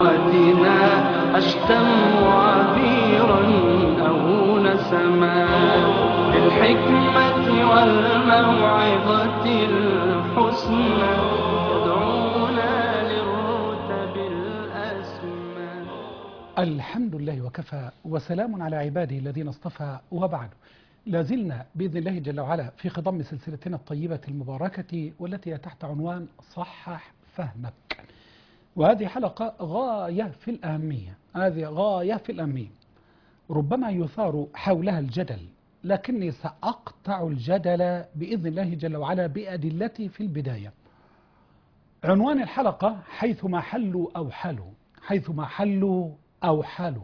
دنا أشتم عبيرا أو نسما بالحكمة والموعظة الحسنى يدعونا للرتب الأسمى الحمد لله وكفى وسلام على عباده الذين اصطفى وبعد لازلنا بإذن الله جل وعلا في خضم سلسلتنا الطيبة المباركة والتي هي تحت عنوان صحح فهمك وهذه حلقة غاية في الأهمية هذه غاية في الأهمية ربما يثار حولها الجدل لكني سأقطع الجدل بإذن الله جل وعلا بأدلتي في البداية عنوان الحلقة حيثما حلوا أو حلوا حيثما حلوا أو حلوا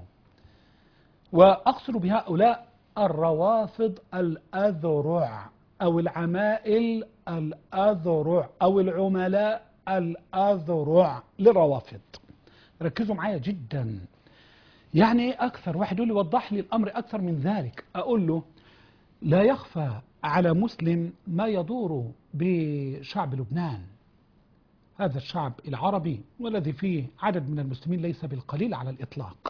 وأقصد بهؤلاء الروافض الأذرع أو العمائل الأذرع أو العملاء الأذرع للروافض ركزوا معايا جدا يعني ايه أكثر واحد يقول لي وضح لي الأمر أكثر من ذلك أقول له لا يخفى على مسلم ما يدور بشعب لبنان هذا الشعب العربي والذي فيه عدد من المسلمين ليس بالقليل على الإطلاق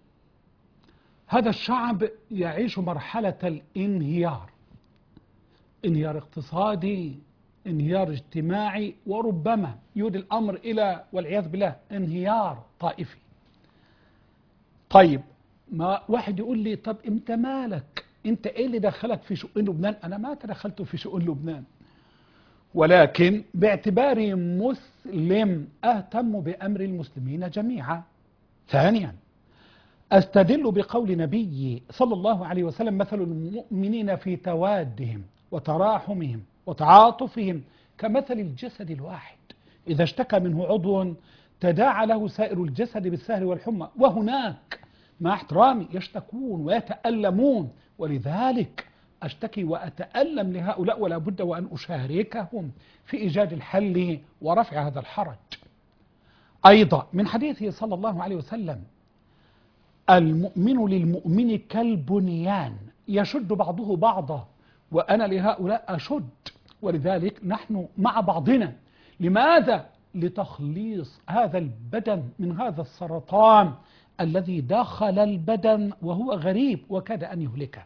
هذا الشعب يعيش مرحلة الانهيار انهيار اقتصادي انهيار اجتماعي وربما يود الأمر إلى والعياذ بالله انهيار طائفي طيب ما واحد يقول لي طب انت مالك انت ايه اللي دخلك في شؤون لبنان انا ما تدخلت في شؤون لبنان ولكن باعتباري مسلم اهتم بامر المسلمين جميعا ثانيا استدل بقول نبي صلى الله عليه وسلم مثل المؤمنين في توادهم وتراحمهم وتعاطفهم كمثل الجسد الواحد اذا اشتكى منه عضو تداعى له سائر الجسد بالسهر والحمى وهناك مع احترامي يشتكون ويتألمون ولذلك أشتكي وأتألم لهؤلاء ولا بد وأن أشاركهم في إيجاد الحل ورفع هذا الحرج أيضا من حديثه صلى الله عليه وسلم المؤمن للمؤمن كالبنيان يشد بعضه بعضا وأنا لهؤلاء أشد ولذلك نحن مع بعضنا لماذا؟ لتخليص هذا البدن من هذا السرطان الذي دخل البدن وهو غريب وكاد أن يهلكه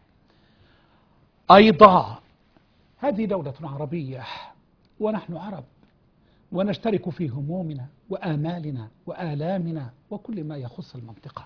أيضا هذه دولة عربية ونحن عرب ونشترك في همومنا وآمالنا وآلامنا وكل ما يخص المنطقة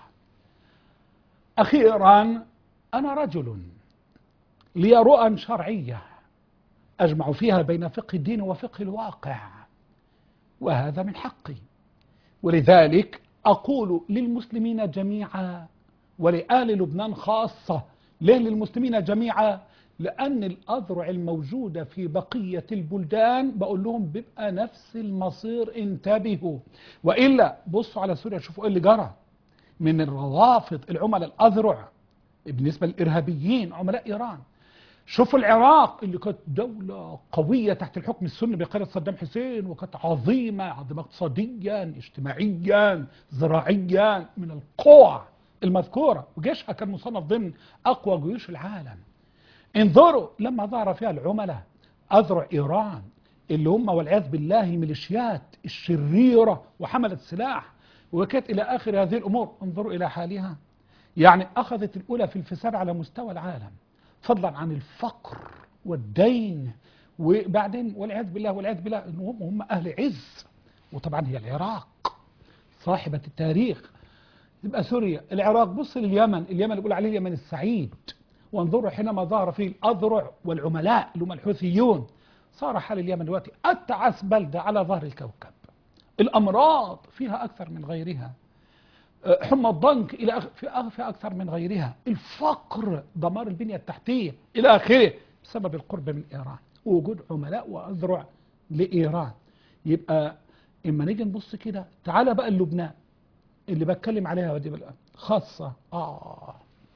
أخيرا أنا رجل لي رؤى شرعية أجمع فيها بين فقه الدين وفقه الواقع وهذا من حقي ولذلك أقول للمسلمين جميعا ولآل لبنان خاصة ليه للمسلمين جميعا لأن الأذرع الموجودة في بقية البلدان بقول لهم بيبقى نفس المصير انتبهوا وإلا بصوا على سوريا شوفوا إيه اللي جرى من الروافض العملاء الأذرع بالنسبة للإرهابيين عملاء إيران شوفوا العراق اللي كانت دولة قوية تحت الحكم السني بقيادة صدام حسين وكانت عظيمة عظيمة اقتصاديا اجتماعيا زراعيا من القوى المذكورة وجيشها كان مصنف ضمن أقوى جيوش العالم انظروا لما ظهر فيها العملاء أذرع إيران اللي هم والعياذ بالله ميليشيات الشريرة وحملت سلاح وكانت إلى آخر هذه الأمور انظروا إلى حالها يعني أخذت الأولى في الفساد على مستوى العالم فضلا عن الفقر والدين وبعدين والعياذ بالله والعياذ بالله انهم هم اهل عز وطبعا هي العراق صاحبة التاريخ يبقى سوريا العراق بص لليمن اليمن اللي بيقول عليه اليمن السعيد وانظروا حينما ظهر فيه الاذرع والعملاء اللي هم الحوثيون صار حال اليمن دلوقتي اتعس بلده على ظهر الكوكب الامراض فيها اكثر من غيرها حمى الضنك الى في في اكثر من غيرها الفقر دمار البنيه التحتيه الى اخره بسبب القرب من ايران ووجود عملاء واذرع لايران يبقى اما نيجي نبص كده تعالى بقى لبنان اللي بتكلم عليها دي بقى خاصه اه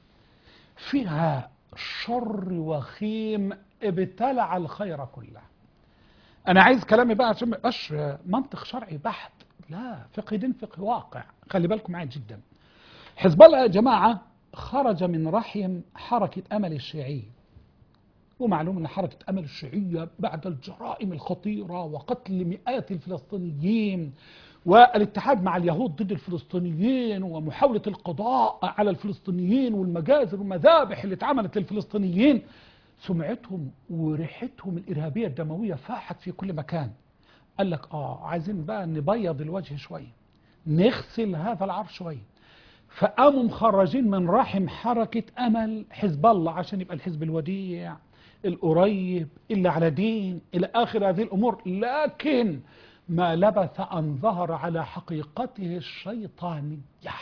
فيها شر وخيم ابتلع الخير كله انا عايز كلامي بقى عشان ما يبقاش منطق شرعي بحت لا فقه دين فقه واقع خلي بالكم معايا جدا حزب الله يا جماعة خرج من رحم حركة أمل الشيعية ومعلوم أن حركة أمل الشيعية بعد الجرائم الخطيرة وقتل مئات الفلسطينيين والاتحاد مع اليهود ضد الفلسطينيين ومحاولة القضاء على الفلسطينيين والمجازر والمذابح اللي اتعملت للفلسطينيين سمعتهم وريحتهم الإرهابية الدموية فاحت في كل مكان قال لك آه عايزين بقى نبيض الوجه شوية نغسل هذا العار شوية فقاموا مخرجين من رحم حركة أمل حزب الله عشان يبقى الحزب الوديع القريب اللي على دين إلى آخر هذه الأمور لكن ما لبث أن ظهر على حقيقته الشيطانية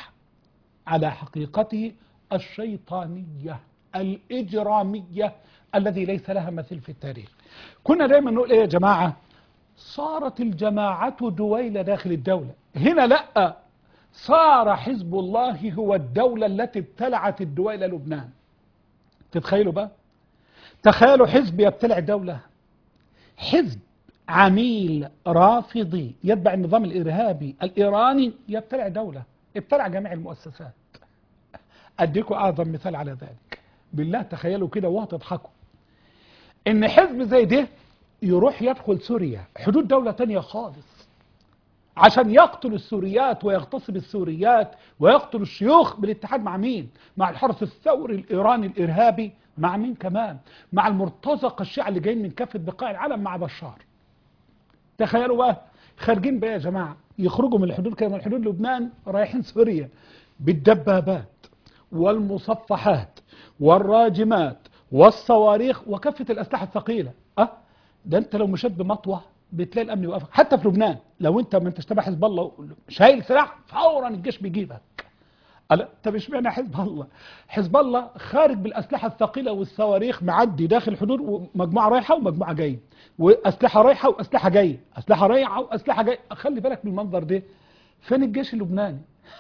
على حقيقته الشيطانية الإجرامية الذي ليس لها مثيل في التاريخ كنا دايما نقول إيه يا جماعة صارت الجماعة دويلة داخل الدولة هنا لأ صار حزب الله هو الدولة التي ابتلعت الدويلة لبنان تتخيلوا بقى تخيلوا حزب يبتلع دولة حزب عميل رافضي يتبع النظام الإرهابي الإيراني يبتلع دولة ابتلع جميع المؤسسات أديكم أعظم مثال على ذلك بالله تخيلوا كده وهتضحكوا إن حزب زي ده يروح يدخل سوريا حدود دولة تانية خالص عشان يقتل السوريات ويغتصب السوريات ويقتل الشيوخ بالاتحاد مع مين مع الحرس الثوري الإيراني الإرهابي مع مين كمان مع المرتزقة الشيعة اللي جايين من كافة بقاع العالم مع بشار تخيلوا بقى خارجين بقى يا جماعة يخرجوا من الحدود كده من حدود لبنان رايحين سوريا بالدبابات والمصفحات والراجمات والصواريخ وكافة الأسلحة الثقيلة أه ده أنت لو مشيت بمطوة بتلاقي الأمن يوقفك حتى في لبنان لو أنت ما أنتش تبع حزب الله شايل سلاح فورا الجيش بيجيبك قال طب اشمعنى حزب الله حزب الله خارج بالاسلحه الثقيله والصواريخ معدي داخل الحدود ومجموعه رايحه ومجموعه جايه واسلحه رايحه واسلحه جايه اسلحه رايحه واسلحه جايه خلي بالك من المنظر ده فين الجيش اللبناني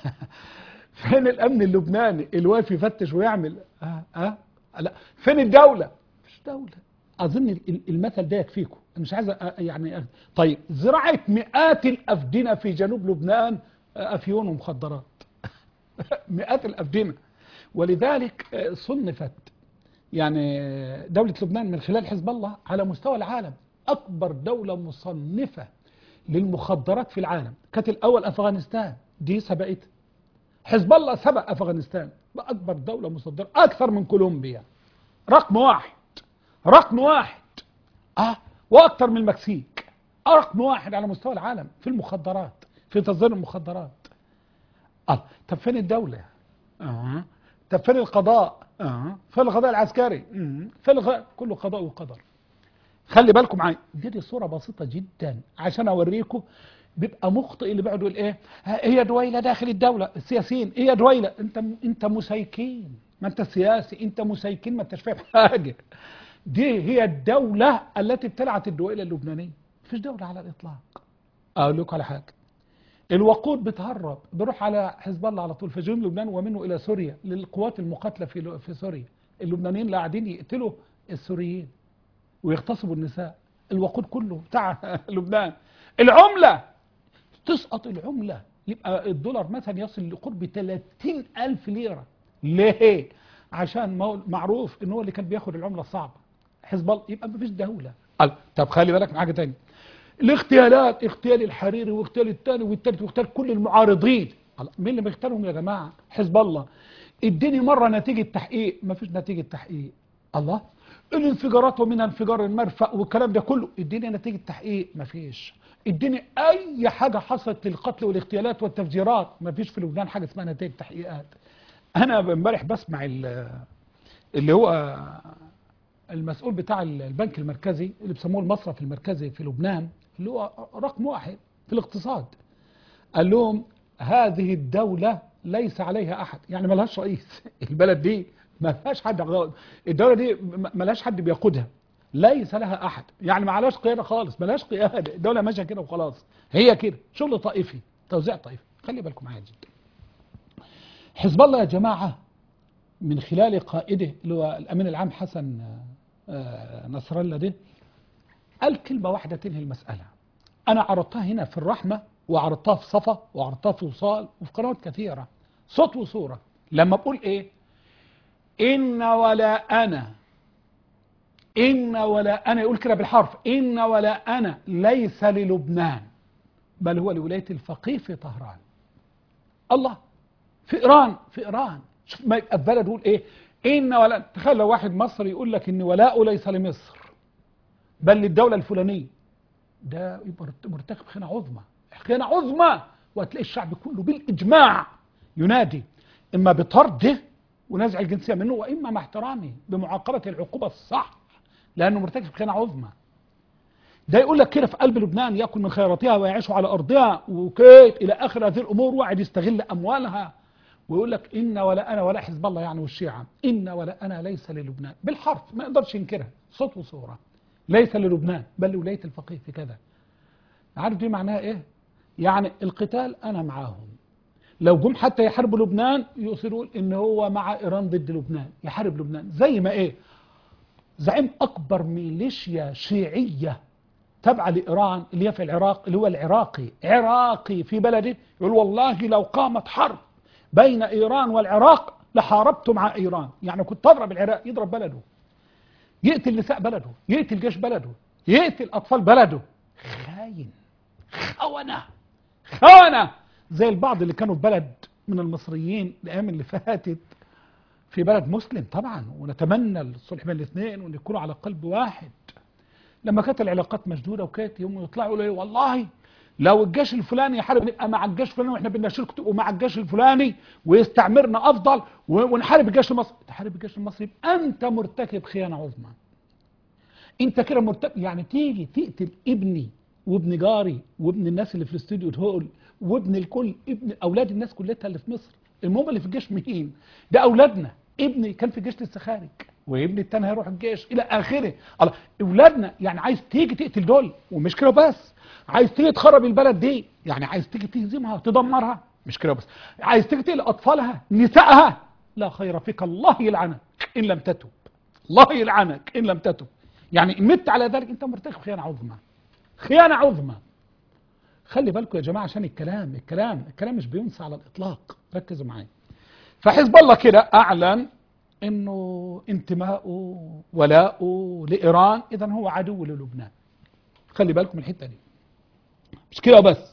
فين الامن اللبناني اللي واقف يفتش ويعمل اه اه لا فين الدوله مش دوله اظن المثل ده يكفيكم مش عايز يعني طيب زراعه مئات الافدنه في جنوب لبنان افيون ومخدرات مئات الأفدنة ولذلك صنفت يعني دولة لبنان من خلال حزب الله على مستوى العالم أكبر دولة مصنفة للمخدرات في العالم كانت الأول أفغانستان دي سبقت حزب الله سبق أفغانستان بأكبر دولة مصدرة أكثر من كولومبيا رقم واحد رقم واحد أه وأكثر من المكسيك رقم واحد على مستوى العالم في المخدرات في تصدير المخدرات آه. طب فين الدولة آه. طب فين القضاء آه. فين القضاء العسكري مم. فين الغ... كله قضاء وقدر خلي بالكم معايا دي, دي صورة بسيطة جدا عشان اوريكم بيبقى مخطئ اللي بيقعد يقول ايه هي دويلة داخل الدولة السياسيين هي دويلة انت انت مسيكين ما انت سياسي انت مسيكين ما انتش فاهم حاجة دي هي الدولة التي ابتلعت الدويلة اللبنانية مفيش دولة على الاطلاق اقول لكم على حاجة الوقود بتهرب بيروح على حزب الله على طول في جنوب لبنان ومنه الى سوريا للقوات المقاتله في في سوريا اللبنانيين اللي قاعدين يقتلوا السوريين ويغتصبوا النساء الوقود كله بتاع لبنان العمله تسقط العمله يبقى الدولار مثلا يصل لقرب 30 ألف ليرة ليه؟ عشان معروف ان هو اللي كان بياخد العملة الصعبة حزب الله يبقى مفيش دولة قال طب خلي بالك من حاجة تانية الاغتيالات اغتيال الحريري واغتيال الثاني والثالث واغتيال كل المعارضين مين اللي بيغتالهم يا جماعه حزب الله اديني مره نتيجه تحقيق ما فيش نتيجه تحقيق الله الانفجارات ومنها انفجار المرفأ والكلام ده كله اديني نتيجه تحقيق ما فيش اديني اي حاجه حصلت للقتل والاغتيالات والتفجيرات ما فيش في لبنان حاجه اسمها نتائج تحقيقات انا امبارح بسمع اللي هو المسؤول بتاع البنك المركزي اللي بيسموه المصرف المركزي في لبنان اللي هو رقم واحد في الاقتصاد قال لهم هذه الدولة ليس عليها أحد يعني ما لهاش رئيس البلد دي ما لهاش حد الدولة دي ما لهاش حد بيقودها ليس لها أحد يعني ما عليهاش قيادة خالص ما لهاش قيادة الدولة ماشية كده وخلاص هي كده شغل طائفي توزيع طائفي خلي بالكم معايا جدا حزب الله يا جماعة من خلال قائده اللي هو الأمين العام حسن نصر الله ده قال كلمة واحدة تنهي المسألة أنا عرضتها هنا في الرحمة وعرضتها في صفا وعرضتها في وصال وفي قنوات كثيرة صوت وصورة لما بقول إيه إن ولا أنا إن ولا أنا يقول كده بالحرف إن ولا أنا ليس للبنان بل هو لولاية الفقيه في طهران الله في إيران في إيران شوف ما يبقى في بلد يقول إيه إن ولا تخيل لو واحد مصري يقول لك إن ولاؤه ليس لمصر بل للدولة الفلانية ده يبقى مرتكب خيانة عظمى خيانة عظمى وهتلاقي الشعب كله بالإجماع ينادي إما بطرده ونزع الجنسية منه وإما مع احترامه بمعاقبة العقوبة الصح لأنه مرتكب خيانة عظمى ده يقول لك كده في قلب لبنان يأكل من خيراتها ويعيش على أرضها وكيت إلى آخر هذه الأمور وقاعد يستغل أموالها ويقول لك إن ولا أنا ولا حزب الله يعني والشيعة إن ولا أنا ليس للبنان بالحرف ما يقدرش ينكرها صوت وصورة ليس للبنان بل لولاية الفقيه في كذا عارف دي معناها إيه يعني القتال أنا معاهم لو جم حتى يحاربوا لبنان يصيروا ان هو مع ايران ضد لبنان يحارب لبنان زي ما ايه زعيم اكبر ميليشيا شيعيه تابعه لايران اللي هي في العراق اللي هو العراقي عراقي في بلده يقول والله لو قامت حرب بين ايران والعراق لحاربت مع ايران يعني كنت اضرب العراق يضرب بلده يقتل نساء بلده يقتل جيش بلده يقتل اطفال بلده خاين خونه خونه زي البعض اللي كانوا في بلد من المصريين الايام اللي فاتت في بلد مسلم طبعا ونتمنى الصلح بين الاثنين وان يكونوا على قلب واحد لما كانت العلاقات مشدوده وكانت يوم يطلعوا يقولوا ايه والله لو الجيش الفلاني يحارب نبقى مع الجيش الفلاني واحنا بدنا شركه تبقوا مع الجيش الفلاني ويستعمرنا افضل ونحارب الجيش المصري تحارب الجيش المصري يبقى انت مرتكب خيانه عظمى انت كده مرتكب يعني تيجي تقتل ابني وابن جاري وابن الناس اللي في الاستوديو تقول وابن الكل ابن اولاد الناس كلها اللي في مصر المهم اللي في الجيش مين ده اولادنا ابني كان في الجيش لسه خارج وابني التاني هيروح الجيش الى اخره الله اولادنا يعني عايز تيجي تقتل دول ومش كده بس عايز تيجي تخرب البلد دي يعني عايز تيجي تهزمها تدمرها مش كده بس عايز تيجي تقتل اطفالها نسائها لا خير فيك الله يلعنك ان لم تتب الله يلعنك ان لم تتب يعني ان مت على ذلك انت مرتكب خيانه عظمى خيانه عظمى خلي بالكم يا جماعة عشان الكلام الكلام الكلام مش بينسى على الإطلاق ركزوا معايا فحزب الله كده أعلن إنه انتمائه ولاؤه لإيران إذا هو عدو للبنان خلي بالكم من الحتة دي مش كده بس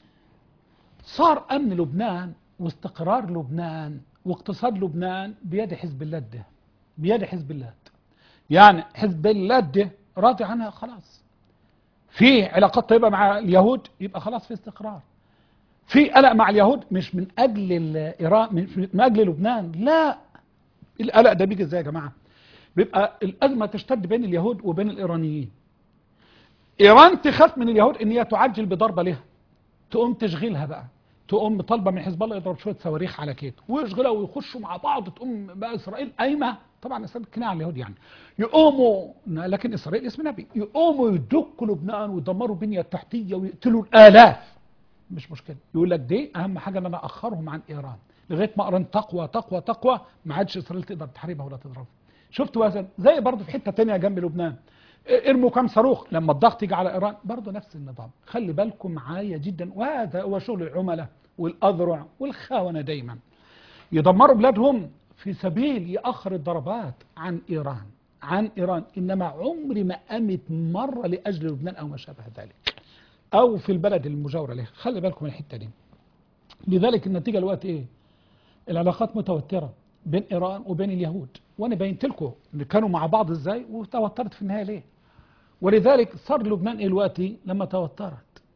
صار أمن لبنان واستقرار لبنان واقتصاد لبنان بيد حزب الله ده بيد حزب الله يعني حزب الله ده راضي عنها خلاص في علاقات طيبة مع اليهود يبقى خلاص في استقرار في قلق مع اليهود مش من أجل إيران مش من أجل لبنان لا القلق ده بيجي ازاي يا جماعة بيبقى الأزمة تشتد بين اليهود وبين الإيرانيين إيران تخاف من اليهود إن هي تعجل بضربة لها تقوم تشغيلها بقى تقوم طالبة من حزب الله يضرب شوية صواريخ على كيته ويشغلها ويخشوا مع بعض تقوم بقى إسرائيل قايمة طبعا اسرائيل كناية على اليهود يعني يقوموا لكن اسرائيل اسم نبي يقوموا يدكوا لبنان ويدمروا البنيه التحتيه ويقتلوا الالاف مش مشكله يقول لك دي اهم حاجه ان انا اخرهم عن ايران لغايه ما ايران تقوى تقوى تقوى ما عادش اسرائيل تقدر تحاربها ولا تضربها شفتوا مثلا زي برضه في حته ثانيه جنب لبنان ارموا كام صاروخ لما الضغط يجي على ايران برضه نفس النظام خلي بالكم معايا جدا وهذا هو شغل العملاء والاذرع والخونه دايما يدمروا بلادهم في سبيل يأخر الضربات عن إيران عن إيران إنما عمري ما قامت مرة لأجل لبنان أو ما شابه ذلك أو في البلد المجاورة له خلي بالكم من الحتة دي لذلك النتيجة الوقت إيه العلاقات متوترة بين إيران وبين اليهود وأنا بينت لكم إن كانوا مع بعض إزاي وتوترت في النهاية ليه ولذلك صار لبنان إيه الوقت لما توترت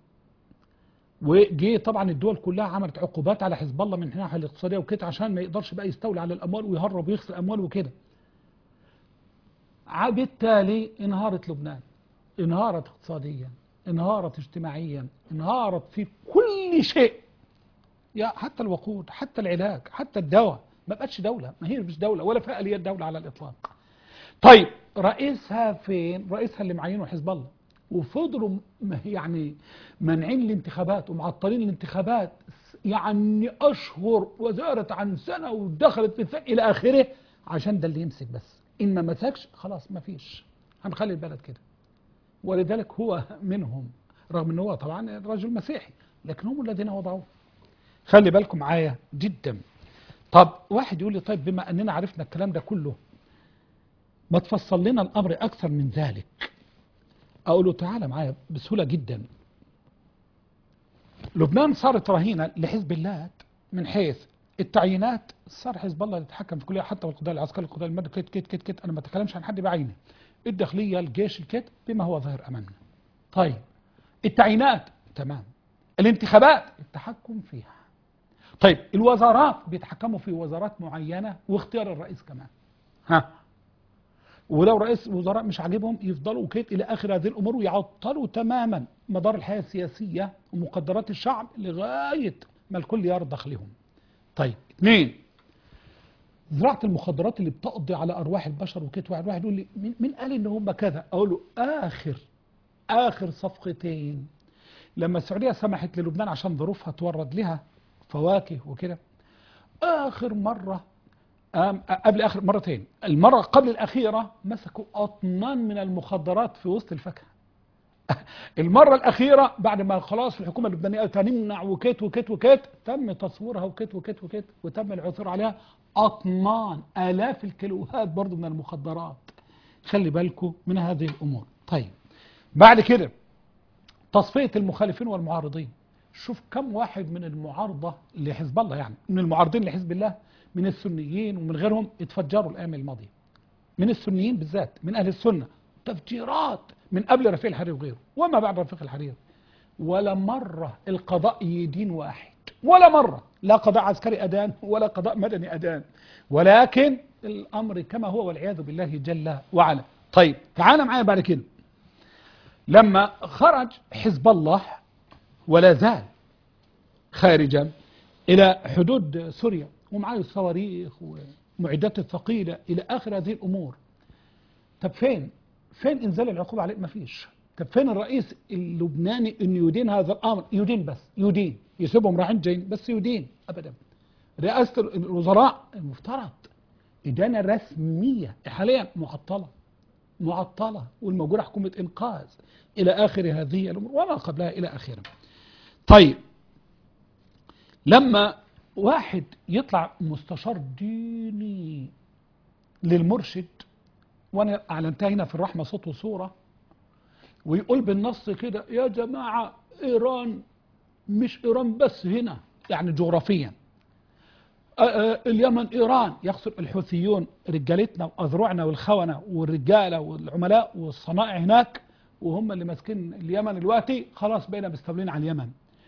وجي طبعا الدول كلها عملت عقوبات على حزب الله من الناحيه الاقتصاديه وكده عشان ما يقدرش بقى يستولي على الاموال ويهرب ويخسر اموال وكده. بالتالي انهارت لبنان انهارت اقتصاديا انهارت اجتماعيا انهارت في كل شيء يا حتى الوقود حتى العلاج حتى الدواء ما بقتش دولة ما هي مش دولة ولا فيها آليات دولة على الإطلاق طيب رئيسها فين رئيسها اللي معينه حزب الله وفضلوا م- يعني مانعين الانتخابات ومعطلين الانتخابات يعني أشهر وزارت عن سنة ودخلت في الثاني إلى آخره عشان ده اللي يمسك بس إن ما مسكش خلاص ما فيش هنخلي البلد كده ولذلك هو منهم رغم ان هو طبعا رجل مسيحي لكن هم الذين وضعوه خلي بالكم معايا جدا طب واحد يقول لي طيب بما اننا عرفنا الكلام ده كله ما تفصل لنا الامر اكثر من ذلك اقول له تعالى معايا بسهوله جدا لبنان صارت رهينه لحزب الله من حيث التعيينات صار حزب الله يتحكم في كل حتى والقضاء العسكري القضاء المدني كت كت كت كت انا ما بتكلمش عن حد بعينه الداخليه الجيش الكت بما هو ظاهر امامنا طيب التعيينات تمام الانتخابات التحكم فيها طيب الوزارات بيتحكموا في وزارات معينه واختيار الرئيس كمان ها ولو رئيس وزراء مش عاجبهم يفضلوا كيت الى اخر هذه الامور ويعطلوا تماما مدار الحياه السياسيه ومقدرات الشعب لغايه ما الكل يرضخ لهم. طيب اثنين زراعه المخدرات اللي بتقضي على ارواح البشر وكيت واحد واحد يقول لي مين مين قال ان هم كذا؟ اقول له اخر اخر صفقتين لما السعوديه سمحت للبنان عشان ظروفها تورد لها فواكه وكده اخر مره آم قبل اخر مرتين المره قبل الاخيره مسكوا اطنان من المخدرات في وسط الفاكهه المره الاخيره بعد ما خلاص الحكومه اللبنانيه قالت هنمنع وكيت وكيت وكيت تم تصويرها وكيت وكيت وكيت وتم العثور عليها اطنان الاف الكيلوهات برضو من المخدرات خلي بالكم من هذه الامور طيب بعد كده تصفيه المخالفين والمعارضين شوف كم واحد من المعارضه لحزب الله يعني من المعارضين لحزب الله من السنيين ومن غيرهم اتفجروا الايام الماضيه من السنيين بالذات من اهل السنه تفجيرات من قبل رفيق الحرير وغيره وما بعد رفيق الحرير ولا مره القضاء يدين واحد ولا مره لا قضاء عسكري ادان ولا قضاء مدني ادان ولكن الامر كما هو والعياذ بالله جل وعلا طيب تعال معايا بعد كده لما خرج حزب الله ولا زال خارجا الى حدود سوريا ومعاه الصواريخ ومعدات الثقيلة إلى آخر هذه الأمور طب فين فين إنزال العقوبة عليه ما فيش طب فين الرئيس اللبناني أن يدين هذا الأمر يدين بس يدين يسيبهم رايحين جايين بس يدين أبدا رئاسة الوزراء المفترض إدانة رسمية حاليا معطلة معطلة والموجودة حكومة إنقاذ إلى آخر هذه الأمور وما قبلها إلى آخره طيب لما واحد يطلع مستشار ديني للمرشد وانا اعلنتها هنا في الرحمه صوت وصوره ويقول بالنص كده يا جماعه ايران مش ايران بس هنا يعني جغرافيا آه، آه، اليمن ايران يقصد الحوثيون رجالتنا واذرعنا والخونه والرجاله والعملاء والصنائع هناك وهم اللي ماسكين اليمن دلوقتي خلاص بقينا مستولين على اليمن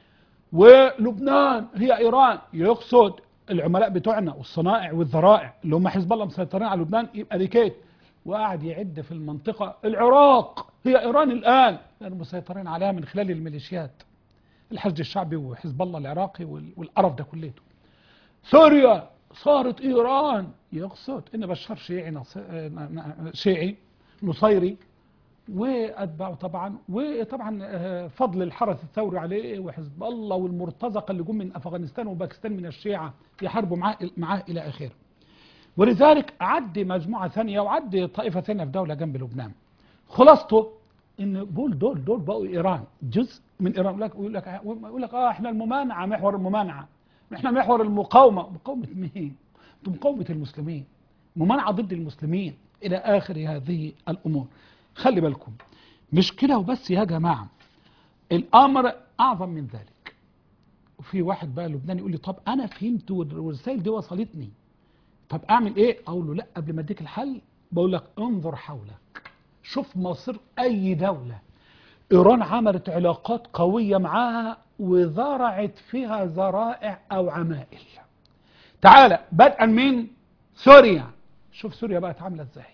ولبنان هي ايران يقصد العملاء بتوعنا والصنائع والذرائع اللي هم حزب الله مسيطرين على لبنان يبقى دي كيت وقعد يعد في المنطقه العراق هي ايران الان لانهم مسيطرين عليها من خلال الميليشيات الحشد الشعبي وحزب الله العراقي وال- والقرف ده كليته سوريا صارت ايران يقصد ان بشار شيعي نص... شيعي نصيري واتباعه طبعا وطبعا آه، فضل الحرس الثوري عليه وحزب الله والمرتزقه اللي جم من افغانستان وباكستان من الشيعه يحاربوا معاه معاه الى اخره. ولذلك عدي مجموعه ثانيه وعدي طائفه ثانيه في دوله جنب لبنان. خلاصته ان دول دول دول بقوا ايران جزء من ايران يقول لك يقول لك يقول لك اه احنا الممانعه محور الممانعه احنا محور المقاومه مقاومه مين؟ انتم مقاومه المسلمين ممانعه ضد المسلمين الى اخر هذه الامور. خلي بالكم مش كده وبس يا جماعه الامر اعظم من ذلك وفي واحد بقى لبناني يقول لي طب انا فهمت والرسائل دي وصلتني طب اعمل ايه اقول له لا قبل ما اديك الحل بقول لك انظر حولك شوف مصير اي دوله ايران عملت علاقات قويه معاها وزرعت فيها ذرائع او عمائل تعالى بدءا من سوريا شوف سوريا بقت عامله ازاي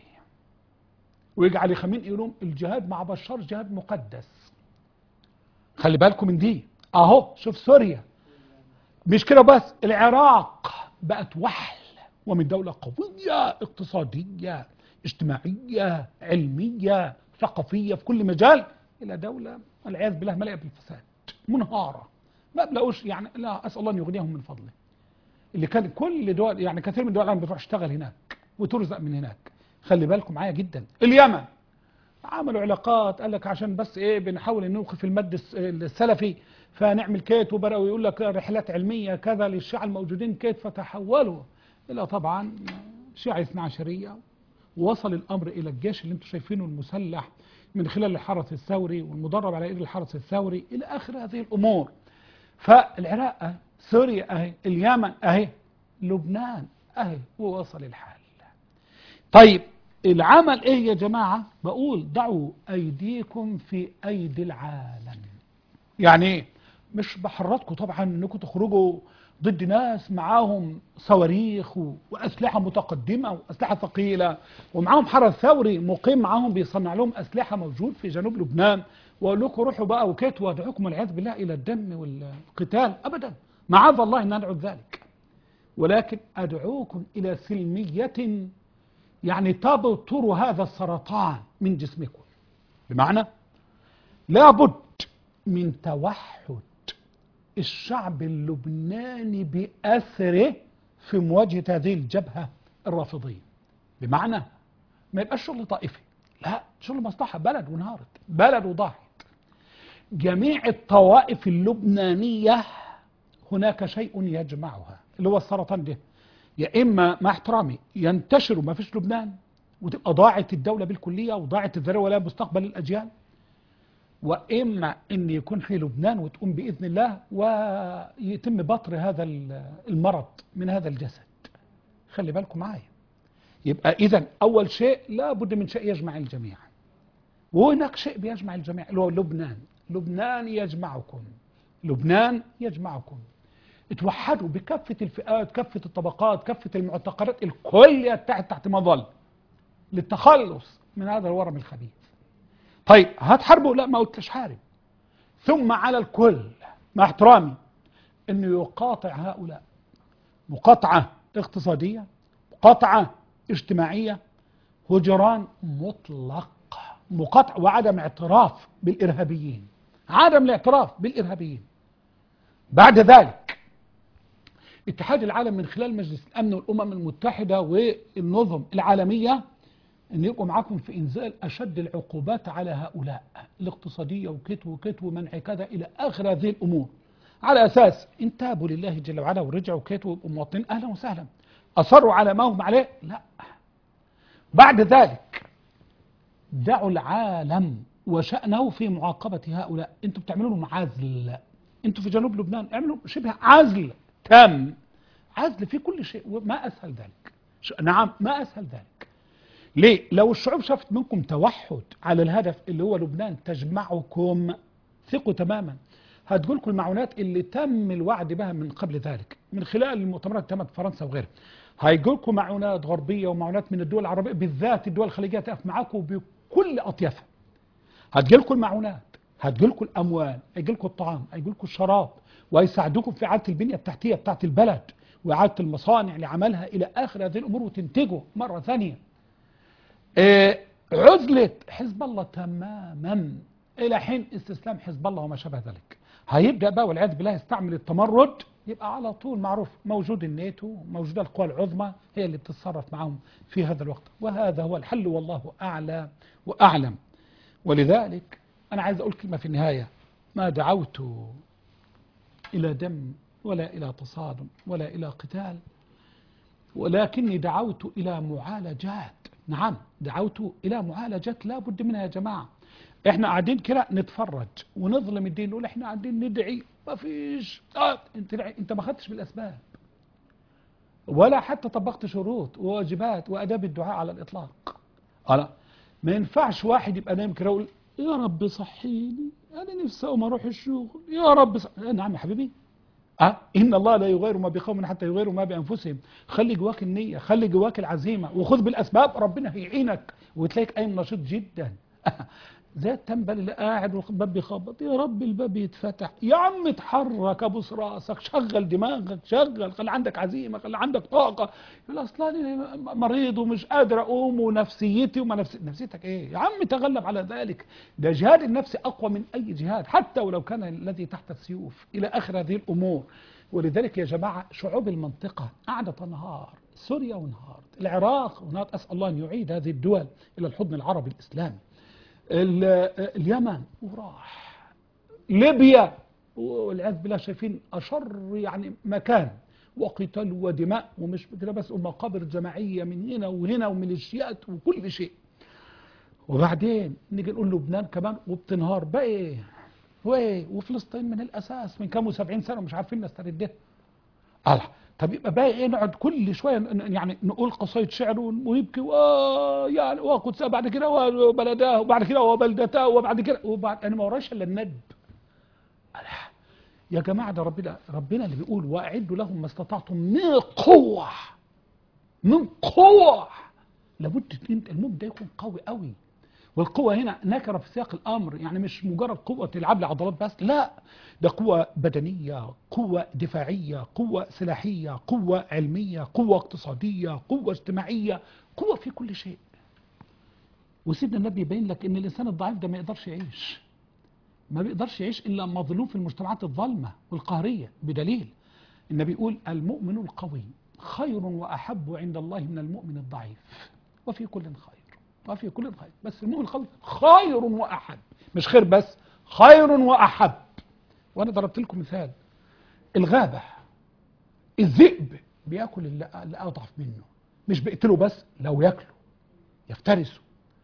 ويجعل يخمين يقولون الجهاد مع بشار جهاد مقدس خلي بالكم من دي اهو شوف سوريا مش كده بس العراق بقت وحل ومن دولة قوية اقتصادية اجتماعية علمية ثقافية في كل مجال إلى دولة والعياذ بالله مليئة بالفساد منهارة ما بلاقوش يعني لا أسأل الله أن يغنيهم من فضله اللي كان كل دول يعني كثير من دول العالم بتروح تشتغل هناك وترزق من هناك خلي بالكم معايا جدا اليمن عملوا علاقات قال لك عشان بس ايه بنحاول نوقف المد الس- السلفي فنعمل كيت وبداوا يقول لك رحلات علميه كذا للشيعه الموجودين كيت فتحولوا الى طبعا شيعه اثنا عشريه ووصل الامر الى الجيش اللي انتم شايفينه المسلح من خلال الحرس الثوري والمدرب على ايد الحرس الثوري الى اخر هذه الامور فالعراق أهي، سوريا اهي اليمن اهي لبنان اهي ووصل الحال طيب العمل ايه يا جماعة بقول ضعوا ايديكم في ايدي العالم يعني ايه مش بحرضكم طبعا انكم تخرجوا ضد ناس معاهم صواريخ و- واسلحه متقدمه واسلحه ثقيله ومعاهم حرس ثوري مقيم معاهم بيصنع لهم اسلحه موجود في جنوب لبنان واقول لكم روحوا بقى وكيت وادعوكم والعياذ بالله الى الدم والقتال ابدا معاذ الله ان ندعو ذلك ولكن ادعوكم الى سلميه يعني تبطر هذا السرطان من جسمكم بمعنى لابد من توحد الشعب اللبناني بأسره في مواجهة هذه الجبهة الرافضية بمعنى ما يبقاش شغل طائفي لا شغل مصلحة بلد وانهارت بلد وضاعت جميع الطوائف اللبنانية هناك شيء يجمعها اللي هو السرطان ده يا إما مع احترامي ينتشر وما فيش لبنان وتبقى ضاعت الدولة بالكلية وضاعت الذرة ولا مستقبل الأجيال واما ان يكون في لبنان وتقوم باذن الله ويتم بطر هذا المرض من هذا الجسد خلي بالكم معايا يبقى اذا اول شيء لابد من شيء يجمع الجميع وهناك شيء بيجمع الجميع اللي هو لبنان لبنان يجمعكم لبنان يجمعكم اتوحدوا بكافة الفئات كافة الطبقات كافة المعتقدات الكل يتحد تحت مظل للتخلص من هذا الورم الخبيث طيب هتحاربوا لا ما قلتش حارب ثم على الكل مع احترامي انه يقاطع هؤلاء مقاطعة اقتصادية مقاطعة اجتماعية هجران مطلق مقاطعة وعدم اعتراف بالإرهابيين عدم الاعتراف بالإرهابيين بعد ذلك اتحاد العالم من خلال مجلس الأمن والأمم المتحدة والنظم العالمية ان يبقوا معاكم في انزال اشد العقوبات على هؤلاء الاقتصاديه وكت وكت ومنع كذا الى اخر هذه الامور على اساس ان تابوا لله جل وعلا ورجعوا كت ويبقوا مواطنين اهلا وسهلا اصروا على ما هم عليه لا بعد ذلك دعوا العالم وشأنه في معاقبة هؤلاء انتوا بتعملوا لهم عزل انتوا في جنوب لبنان اعملوا شبه عزل تام عزل في كل شيء وما اسهل ذلك نعم ما اسهل ذلك ليه؟ لو الشعوب شافت منكم توحد على الهدف اللي هو لبنان تجمعكم ثقوا تماما هتقول لكم المعونات اللي تم الوعد بها من قبل ذلك من خلال المؤتمرات اللي تمت في فرنسا وغيرها هيجوا لكم معونات غربيه ومعونات من الدول العربيه بالذات الدول الخليجيه تقف معاكم بكل اطيافها هتجي لكم المعونات هتجي لكم الاموال هيجي لكم الطعام هيجي لكم الشراب وهيساعدوكم في اعاده البنيه التحتيه بتاعه البلد واعاده المصانع لعملها الى اخر هذه الامور وتنتجوا مره ثانيه آه، عزلة حزب الله تماما إلى حين استسلام حزب الله وما شابه ذلك هيبدأ بقى والعياذ بالله يستعمل التمرد يبقى على طول معروف موجود الناتو موجودة القوى العظمى هي اللي بتتصرف معهم في هذا الوقت وهذا هو الحل والله أعلى وأعلم ولذلك أنا عايز أقول كلمة في النهاية ما دعوت إلى دم ولا إلى تصادم ولا إلى قتال ولكني دعوت إلى معالجات نعم دعوت إلى معالجات لا بد منها يا جماعة احنا قاعدين كده نتفرج ونظلم الدين نقول احنا قاعدين ندعي ما فيش آه انت انت ما خدتش بالاسباب ولا حتى طبقت شروط وواجبات واداب الدعاء على الاطلاق ألا ما ينفعش واحد يبقى نايم كده يقول يا رب صحيني انا نفسي اقوم اروح الشغل يا رب صح... نعم يا حبيبي أه؟ إن الله لا يغير ما بقوم حتى يغيروا ما بأنفسهم خلي جواك النية خلي جواك العزيمة وخذ بالأسباب ربنا هيعينك وتلاقيك قايم نشيط جدا زي التنبل اللي قاعد والباب بيخبط يا رب الباب يتفتح يا عم اتحرك ابوس راسك شغل دماغك شغل خلي عندك عزيمه خلي عندك طاقه يقول اصلا انا مريض ومش قادر اقوم ونفسيتي وما نفسي نفسيتك ايه يا عم تغلب على ذلك ده جهاد النفس اقوى من اي جهاد حتى ولو كان الذي تحت السيوف الى اخر هذه الامور ولذلك يا جماعه شعوب المنطقه قاعده تنهار سوريا وانهارت العراق وانهارت اسال الله ان يعيد هذه الدول الى الحضن العربي الاسلامي اليمن وراح ليبيا والعياذ بالله شايفين اشر يعني مكان وقتال ودماء ومش كده بس ومقابر جماعيه من هنا وهنا وميليشيات وكل شيء وبعدين نيجي نقول لبنان كمان وبتنهار بقى ايه وايه وفلسطين من الاساس من كام وسبعين سنه ومش عارفين نستردها الله طب يبقى بقى ايه نقعد كل شويه ن- يعني نقول قصايد شعر ون- ونبكي و- يعني وقدس بعد كده وبلداه وبعد كده وبلدتاه وبعد كده وبعد انا ما ورايش الا الندب الله. يا جماعه ده ربنا ربنا اللي بيقول واعدوا لهم ما استطعتم من قوه من قوه لابد انت المؤمن ده يكون قوي قوي والقوة هنا نكرة في سياق الأمر يعني مش مجرد قوة تلعب لي عضلات بس لا ده قوة بدنية قوة دفاعية قوة سلاحية قوة علمية قوة اقتصادية قوة اجتماعية قوة في كل شيء وسيدنا النبي يبين لك ان الانسان الضعيف ده ما يقدرش يعيش ما بيقدرش يعيش الا مظلوم في المجتمعات الظالمه والقهريه بدليل النبي يقول المؤمن القوي خير واحب عند الله من المؤمن الضعيف وفي كل خير وفي كل خير بس المؤمن القوي خير واحب مش خير بس خير واحب وانا ضربت لكم مثال الغابه الذئب بياكل اللي اللي اضعف منه مش بيقتله بس لو ياكله يفترسه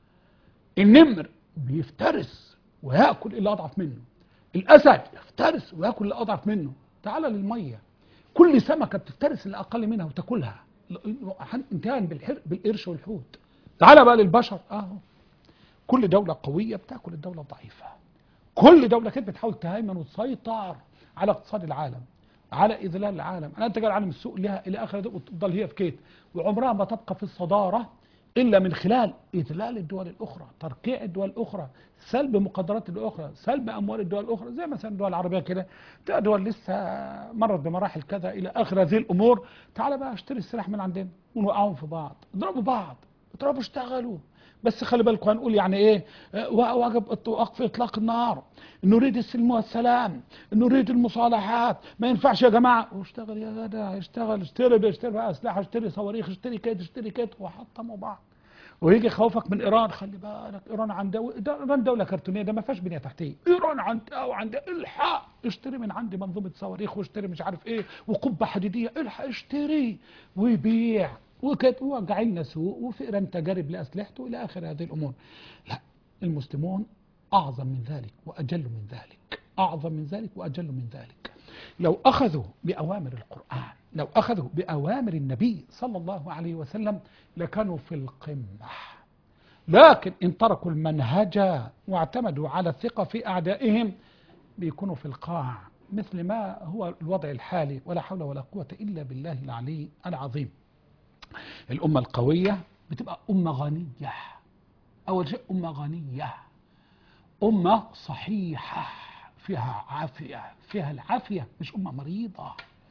النمر بيفترس وياكل اللي اضعف منه الاسد يفترس وياكل اللي اضعف منه تعال للميه كل سمكه بتفترس اللي اقل منها وتاكلها انتهاء بالحر بالقرش والحوت تعال بقى للبشر اهو كل دوله قويه بتاكل الدوله الضعيفه كل دوله كده بتحاول تهيمن وتسيطر على اقتصاد العالم على اذلال العالم انا انت العالم السوق لها الى اخر وتفضل هي في كيت وعمرها ما تبقى في الصداره الا من خلال اذلال الدول الاخرى ترقيع الدول الاخرى سلب مقدرات الدول الاخرى سلب اموال الدول الاخرى زي مثلا الدول العربيه كده تلاقي دول لسه مرت بمراحل كذا الى اخر هذه الامور تعال بقى اشتري السلاح من عندنا ونوقعهم في بعض اضربوا بعض اضربوا اشتغلوا بس خلي بالكم هنقول يعني ايه آه، واجب وقف اطلاق النار نريد السلم والسلام نريد المصالحات ما ينفعش يا جماعه واشتغل يا جدع اشتغل اشتري اشتري بقى اسلحه اشتري صواريخ اشتري كده اشتري كده وحطموا بعض ويجي خوفك من ايران خلي بالك ايران عندها ده- ايران دوله كرتونيه ده ما فيهاش بنيه تحتيه ايران عندها وعندها الحق اشتري من عندي منظومه صواريخ واشتري مش عارف ايه وقبه حديديه الحق اشتري ويبيع وكده وجع لنا سوق وفئرا تجارب لاسلحته الى اخر هذه الامور لا المسلمون اعظم من ذلك واجل من ذلك اعظم من ذلك واجل من ذلك لو اخذوا باوامر القران لو اخذوا باوامر النبي صلى الله عليه وسلم لكانوا في القمه لكن ان تركوا المنهج واعتمدوا على الثقه في اعدائهم بيكونوا في القاع مثل ما هو الوضع الحالي ولا حول ولا قوه الا بالله العلي العظيم الامه القويه بتبقى امه غنيه اول شيء امه غنيه امه صحيحه فيها عافيه فيها العافيه مش امه مريضه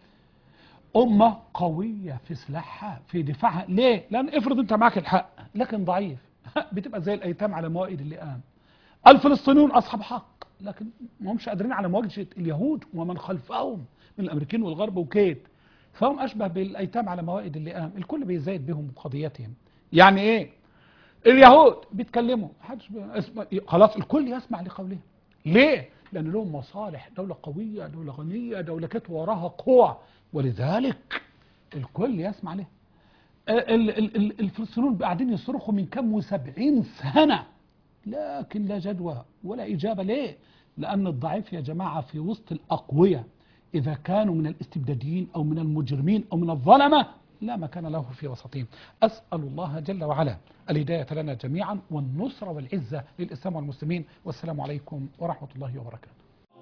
أمة قوية في سلاحها في دفاعها ليه؟ لأن افرض أنت معك الحق لكن ضعيف بتبقى زي الأيتام على موائد اللئام الفلسطينيون أصحاب حق لكن ما همش قادرين على مواجهة اليهود ومن خلفهم من الأمريكان والغرب وكيد فهم أشبه بالأيتام على موائد اللئام الكل بيزايد بهم قضيتهم يعني إيه؟ اليهود بيتكلموا محدش بي- اسمع- خلاص الكل يسمع لقولهم ليه؟ لأن لهم مصالح دولة قوية دولة غنية دولة كانت وراها قوة ولذلك الكل يسمع لها ال- ال- ال- الفلسطينيون قاعدين يصرخوا من كم وسبعين سنة لكن لا جدوى ولا إجابة ليه؟ لأن الضعيف يا جماعة في وسط الأقوياء إذا كانوا من الاستبداديين أو من المجرمين أو من الظلمة لا مكان له في وسطهم أسأل الله جل وعلا الهداية لنا جميعا والنصر والعزة للإسلام والمسلمين والسلام عليكم ورحمة الله وبركاته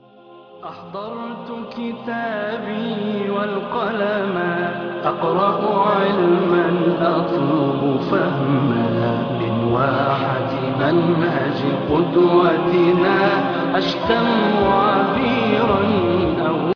أحضرت كتابي والقلم أقرأ علما أطلب فهما من واحة منهج قدوتنا أشتم